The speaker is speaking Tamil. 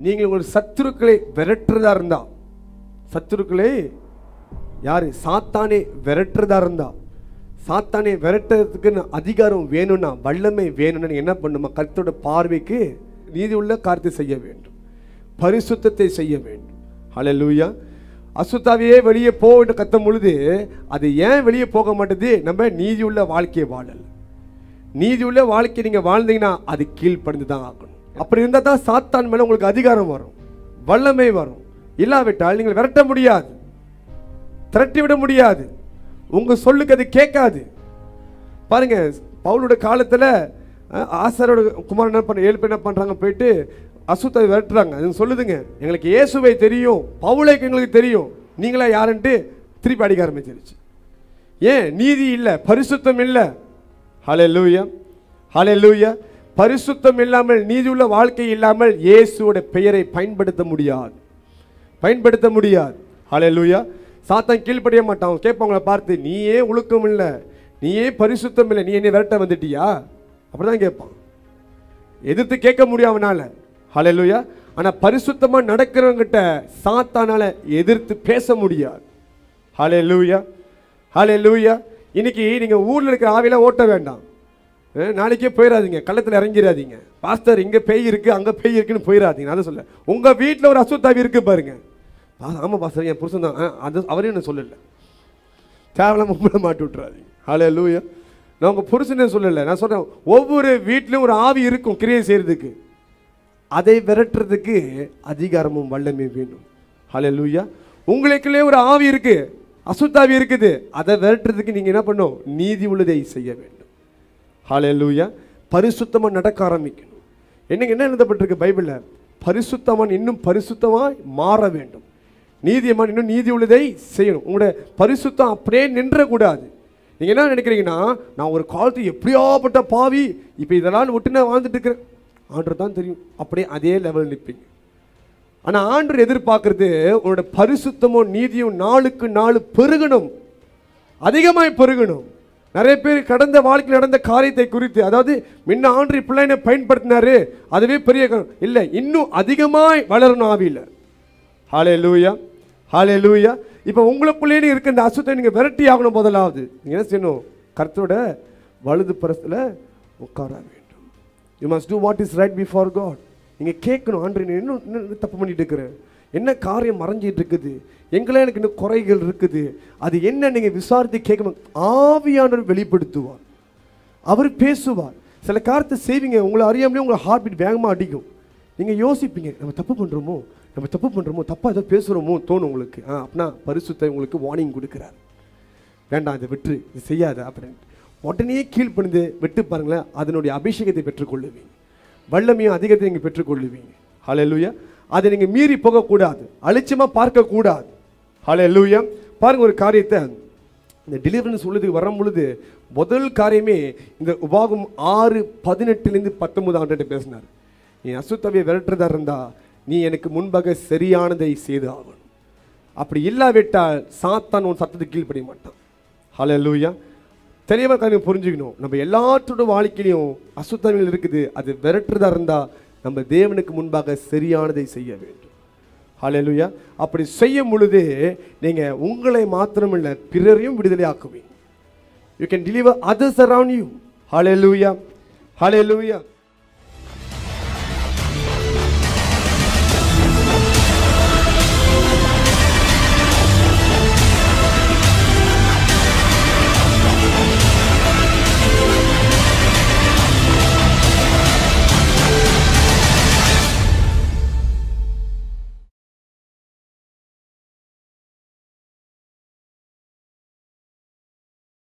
நீங்கள் உங்கள் சத்துருக்களை விரட்டுறதா இருந்தா சத்துருக்களை யாரு சாத்தானே விரட்டுறதா இருந்தா சாத்தானே விரட்டுறதுக்கு அதிகாரம் வேணும்னா வல்லமை வேணும்னா நீங்க என்ன பண்ணுமா கர்த்தரோட பார்வைக்கு நீதி உள்ள காரியத்தை செய்ய வேண்டும் பரிசுத்தத்தை செய்ய வேண்டும் ஹalleluya அசுத்தாவையே வெளியே போ என்று கத்தும் பொழுது அது ஏன் வெளியே போக மாட்டேது நம்ம நீதி உள்ள வாழ்க்கையை வாழல நீதி உள்ள வாழ்க்கை நீங்க வாழ்ந்தீங்கன்னா அது கீழ்ப்படிந்து தான் ஆகணும் அப்படி இருந்தால் தான் சாத்தான் மேல உங்களுக்கு அதிகாரம் வரும் வல்லமை வரும் இல்லாவிட்டால் நீங்கள் விரட்ட முடியாது திரட்டி விட முடியாது உங்க சொல்லுக்கு அது கேட்காது பாருங்க பவுலோட காலத்துல அஹ், ஆசாரோட குமாரன் என்ன பண்ண ஏழு பேர் என்ன பண்றாங்க போயிட்டு அசுத்தை விரட்டுறாங்க அது சொல்லுதுங்க எங்களுக்கு இயேசுவை தெரியும் பவுலைக்கு எங்களுக்கு தெரியும் நீங்களா யாருன்ட்டு திருப்பி அடிக்க ஆரம்பிச்சிருச்சு ஏன் நீதி இல்லை பரிசுத்தம் இல்லை ஹலே லூயா ஹலே லூயா பரிசுத்தம் இல்லாமல் நீதியுள்ள வாழ்க்கை இல்லாமல் இயேசுவோட பெயரை பயன்படுத்த முடியாது பயன்படுத்த முடியாது ஹலே லூயா சாத்தான் கீழ்ப்படிய மாட்டான் அவன் கேட்பாங்கள பார்த்து நீயே ஒழுக்கம் இல்லை நீயே பரிசுத்தம் இல்லை நீ என்னை விரட்ட வந்துட்டியா அப்படிதான் கேட்பான் எதிர்த்து கேட்க முடியும் அவனால ஹalleluya ஆனா பரிசுத்தமா நடக்கிறவங்கிட்ட சாத்தானால எதிர்த்து பேச முடியாது ஹalleluya ஹalleluya இன்னைக்கு நீங்க ஊர்ல இருக்கிற ஆவில ஓட்ட வேண்டாம் அஹ், நாளைக்கே போயிடாதீங்க கள்ளத்துல இறங்கிடாதீங்க பாஸ்டர் இங்க பேய் இருக்கு அங்க பேய் இருக்குன்னு போயிடாதீங்க நான் அதை சொல்ல உங்க வீட்ல ஒரு அசுத்தாவி இருக்கு பாருங்க பா- ஆமா பாஸ்டர் என் புருஷன் தான் அஹ், அது அவரையும் நான் சொல்லல தேவையில்லாம உங்களை மாட்டி விட்டுறாதீங்க ஹலே லூயா நான் உங்கள் புருஷனே சொல்லலை நான் சொல்கிறேன் ஒவ்வொரு வீட்லையும் ஒரு ஆவி இருக்கும் கிரியை செய்கிறதுக்கு அதை விரட்டுறதுக்கு அதிகாரமும் வல்லமையும் வேணும் ஹலே லூயா உங்களுக்குள்ளே ஒரு ஆவி இருக்கு அசுத்தாவி இருக்குது அதை விரட்டுறதுக்கு நீங்கள் என்ன பண்ணும் நீதி உள்ளதை செய்ய வேண்டும் ஹலே லூயா பரிசுத்தமாக நடக்க ஆரம்பிக்கணும் என்னங்க என்ன எழுதப்பட்டிருக்கு பைபிளில் பரிசுத்தமான் இன்னும் பரிசுத்தமாய் மாற வேண்டும் நீதியமான் இன்னும் நீதி உள்ளதை செய்யணும் உங்களோட பரிசுத்தம் அப்படியே நின்றக்கூடாது நீங்கள் என்ன நினைக்கிறீங்கன்னா நான் ஒரு காலத்து எப்படியாப்பட்ட பாவி இப்போ இதெல்லாம் விட்டு நான் வாழ்ந்துட்டு இருக்கிறேன் ஆண்டர் தான் தெரியும் அப்படியே அதே லெவல் நிற்பீங்க ஆனால் ஆண்டர் எதிர்பார்க்கறது உன்னோட பரிசுத்தமும் நீதியும் நாளுக்கு நாள் பெருகணும் அதிகமாய் பெருகணும் நிறைய பேர் கடந்த வாழ்க்கையில் நடந்த காரியத்தை குறித்து அதாவது முன்ன ஆண்டு இப்படிலாம் என்ன பயன்படுத்தினாரு அதுவே பெரிய காரணம். இல்லை இன்னும் அதிகமாய் வளரணும் ஆவியில் ஹாலே லூயா ஹாலே லூயா இப்போ உங்களுக்குள்ளேயே இருக்க இந்த அசுத்தை நீங்கள் விரட்டி ஆகணும் முதலாவது நீங்கள் என்ன செய்யணும் கர்த்தரோட வலது பரத்தில் உட்கார வேண்டும் you must do what is right before God நீங்கள் கேட்கணும் ஆண்டு நீ இன்னும் இன்னும் தப்பு பண்ணிட்டு இருக்கிறேன் என்ன காரியம் மறைஞ்சிட்டு இருக்குது எங்களே எனக்கு இன்னும் குறைகள் இருக்குது அது என்ன நீங்கள் விசாரித்து கேட்கணும் ஆவியானவர் வெளிப்படுத்துவார் அவர் பேசுவார் சில காரியத்தை செய்வீங்க உங்களை அறியாமலே உங்களை ஹார்ட் பீட் வேகமாக அடிக்கும் நீங்கள் யோசிப்பீங்க நம்ம தப்பு பண்ணுறோமோ நம்ம தப்பு பண்ணுறோமோ தப்பாக ஏதோ பேசுகிறோமோ தோணும் உங்களுக்கு ஆ அப்படின்னா பரிசுத்தை உங்களுக்கு வார்னிங் கொடுக்குறார் வேண்டாம் இதை விட்டு இது செய்யாத அப்படின்ட்டு உடனே கீழ்ப்பணிந்து விட்டு பாருங்களேன் அதனுடைய அபிஷேகத்தை பெற்றுக்கொள்ளுவீங்க வல்லமையும் அதிகத்தை நீங்கள் பெற்றுக்கொள்ளுவீங்க ஹalleluya அதை நீங்கள் மீறி போகக்கூடாது அலட்சியமாக பார்க்கக்கூடாது ஹalleluya பாருங்க ஒரு காரியத்தை இந்த டெலிவரன்ஸ் உள்ளதுக்கு வரும் பொழுது முதல் காரியமே இந்த உபாகம் ஆறு பதினெட்டுலேருந்து பத்தொன்பது ஆண்டு பேசினார் நீ அசுத்தவியை விரட்டுறதா இருந்தா நீ எனக்கு முன்பாக சரியானதை செய்து ஆகணும் அப்படி இல்லாவிட்டால் சாத்தான் உன் சத்தத்துக்கு கீழ்ப்படிய மாட்டான் ஹalleluya தெளிவாக காரியம் புரிஞ்சுக்கணும் நம்ம எல்லாத்தோட வாழ்க்கையிலையும் அசுத்தங்கள் இருக்குது அது விரட்டுறதா இருந்தா நம்ம தேவனுக்கு முன்பாக சரியானதை செய்ய வேண்டும் ஹalleluya அப்படி செய்யும் பொழுது நீங்க உங்களை மாத்திரமில்ல பிறரையும் விடுதலை ஆக்குவீங்க you can deliver others around you hallelujah hallelujah